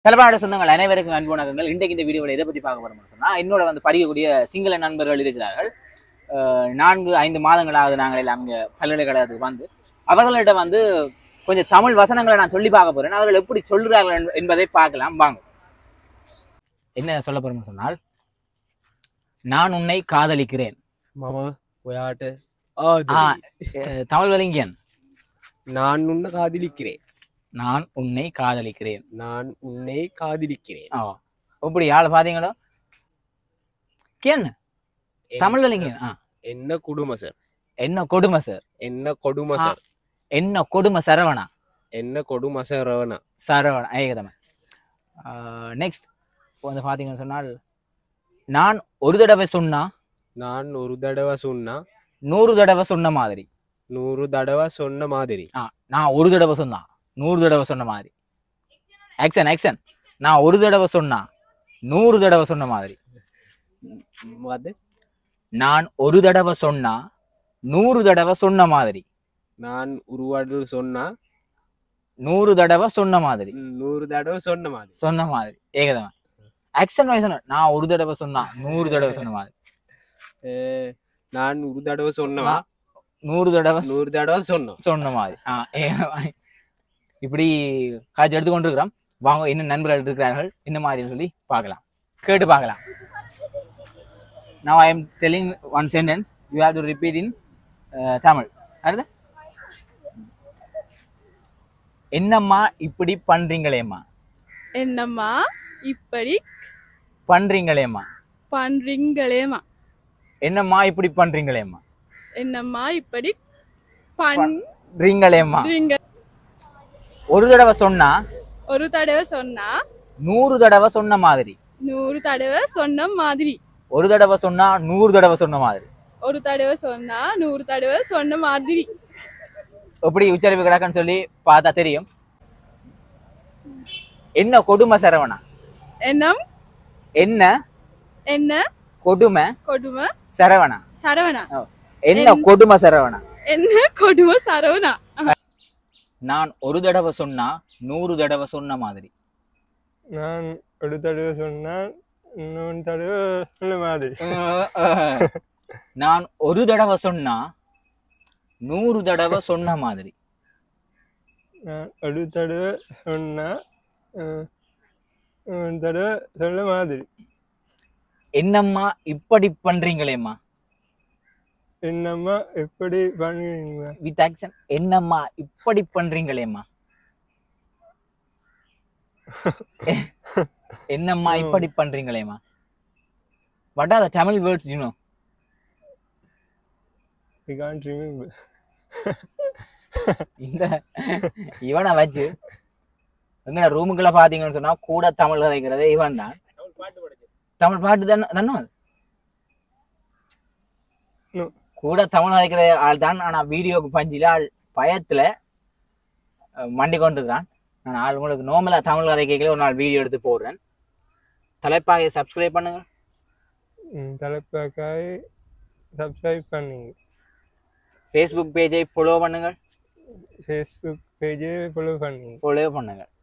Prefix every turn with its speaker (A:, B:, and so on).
A: தலைப்பாட சொந்தங்கள் அனைவருக்கும் அன்பு வணக்கங்கள் இன்றைக்கு இந்த வீடியோவில் எதை பற்றி பார்க்க போறோம்னு சொன்னா என்னோட வந்து படிக்கக்கூடிய சிங்கள நண்பர்கள் இருக்கிறார்கள் அஹ் நான்கு ஐந்து மாதங்களாவது நாங்கள் எல்லாம் இங்கே பல்கலைக்கழகத்துக்கு வந்து அவர்களிடம் வந்து கொஞ்சம் தமிழ் வசனங்களை நான் சொல்லி பார்க்க போறேன் அவர்கள் எப்படி சொல்கிறார்கள் என்ப- என்பதை பார்க்கலாம் வாங்க என்ன சொல்ல போறோம்னு சொன்னால் நான் உன்னை காதலிக்கிறேன்
B: මම ඔයාට
A: ஆ,
B: ආදරේ.
A: அஹ் தமிழ் வலிங்கியன்
B: நான் உன்னை காதலிக்கிறேன்
A: நான் உன்னை காதலிக்கிறேன்
B: நான் உன்னை காதலிக்கிறேன்
A: ஆ எப்படி ஆள் பாத்தீங்களோ கேன்
B: என்-
A: தமிழ் வலிங்கியன் ஆ
B: என்ன குடும்ப சார்
A: என்ன கொடுமை சார்
B: என்ன கொடுமை
A: ஆ.
B: சார்
A: என்ன கொடுமை சரவணா
B: என்ன கொடுமை சார் ரவணா
A: சரவணா ஏகதமன் நெக்ஸ்ட் வந்து பார்த்தீங்கன்னு சொன்னால் நான் ஒரு தடவை சொன்னா
B: நான் ஒரு தடவை சொன்னா
A: நூறு தடவை சொன்ன மாதிரி
B: நூறு தடவை சொன்ன மாதிரி
A: ஆ நான் ஒரு தடவை சொன்னா நூறு தடவை சொன்ன மாதிரி ஆக்சன் ஆக்சன் நான் ஒரு தடவை சொன்னா நூறு தடவை சொன்ன மாதிரி
B: ம், அது
A: நான் ஒரு தடவை சொன்னா நூறு தடவை சொன்ன மாதிரி
B: நான் உருவாடு சொன்னா
A: நூறு தடவை சொன்ன மாதிரி
B: ம், நூறு தடவை சொன்ன மாதிரி
A: சொன்ன மாதிரி ஏகதமன் ஆக்சன் வாய்ஸ் நான் ஒரு தடவை சொன்னா நூறு தடவை சொன்ன மாதிரி
B: ஏ, நான் ஒரு தடவை சொன்னவா
A: நூறு தடவை
B: நூறு தடவை சொன்னோம்
A: சொன்ன மாதிரி ஆ ஏ- இப்படி காய்ச்சி எடுத்துக்கொண்டிருக்கிறோம் வாங்க இன்னும் நண்பர்கள் இருக்கிறார்கள் என்ன மாதிரின்னு சொல்லி பார்க்கலாம் கேட்டு பார்க்கலாம் now i am telling one sentence you have to repeat in uh, tamil அடுத்து என்னம்மா இப்படி பண்றீங்களேம்மா
C: என்னம்மா இப்படி
A: பண்றீங்களேம்மா
C: பண்றீங்களேமா
A: என்னம்மா இப்படி பண்றீங்களேம்மா
C: என்னம்மா இப்படி பண்றீங்க
A: ரீங்களேம்மா ஒரு தடவை சொன்னா
C: ஒரு தடவை சொன்னா
A: நூறு தடவை சொன்ன மாதிரி
C: நூறு தடவை சொன்ன மாதிரி
A: ஒரு தடவை சொன்னா நூறு தடவை சொன்ன மாதிரி
C: ஒரு தடவை சொன்னா நூறு தடவை சொன்ன மாதிரி
A: எப்படி உச்சரிப்பு கிடக்குன்னு சொல்லி பார்த்தா தெரியும் என்ன கொடுமை சரவணா
C: எண்ணம்
A: என்ன
C: என்ன
A: கொடுமை
C: கொடுமை
A: சரவணா
C: சரவணா
A: என்ன
C: என்-
A: கொடுமை சரவணா
C: என்ன கொடுமை சரவணா
A: நான் ஒரு தடவை சொன்னா நூறு தடவை சொன்ன மாதிரி
D: நான் ஒரு தடவை சொன்னால் இன்னொன்று தடவை சொல்ல மாதிரி
A: நான் ஒரு தடவை சொன்னா நூறு தடவை சொன்ன மாதிரி
D: நான் ஒரு தடவை சொன்னால் ஒரு தடவை சொல்ல மாதிரி
A: என்னம்மா இப்படி பண்றீங்களேம்மா
D: என்னம்மா எப்படி பண்ணுவீங்க
A: வித் ஆக்ஷன் என்னம்மா இப்படி பண்றீங்களேம்மா என்னம்மா
D: No.
A: இப்படி பண்றீங்களேம்மா what are the Tamil words you know
D: I can't remember
A: இந்த இவனை வச்சு எங்கட ரூமுக்குள்ள பாத்தீங்கன்னு சொன்னா கூட தமிழ் கதைக்கிறதே இவன் தான் தமிழ் பாட்டு தானே தானே அது?
D: No.
A: கூட தமிழ் கதைக்கிற ஆள் தான் ஆனா வீடியோக்கு பஞ்சில ஆள் பயத்துல அஹ், மண்டி கொண்டிருக்கான் நான் ஆள் உங்களுக்கு நோமலா தமிழ் கதை கேட்கல ஒரு நாள் வீடியோ எடுத்து போடுறேன் தலைப்பாகையை சப்ஸ்கிரைப் பண்ணுங்க
D: தலைப்பாக்காய் சப்ஸ்கிரைப் பண்ணுங்க
A: ஃபேஸ்புக் பேஜை ஃபாலோ பண்ணுங்க
D: ஃபேஸ்புக் பேஜே ஃபாலோ பண்ணுங்க
A: ஃபாலோ பண்ணுங்க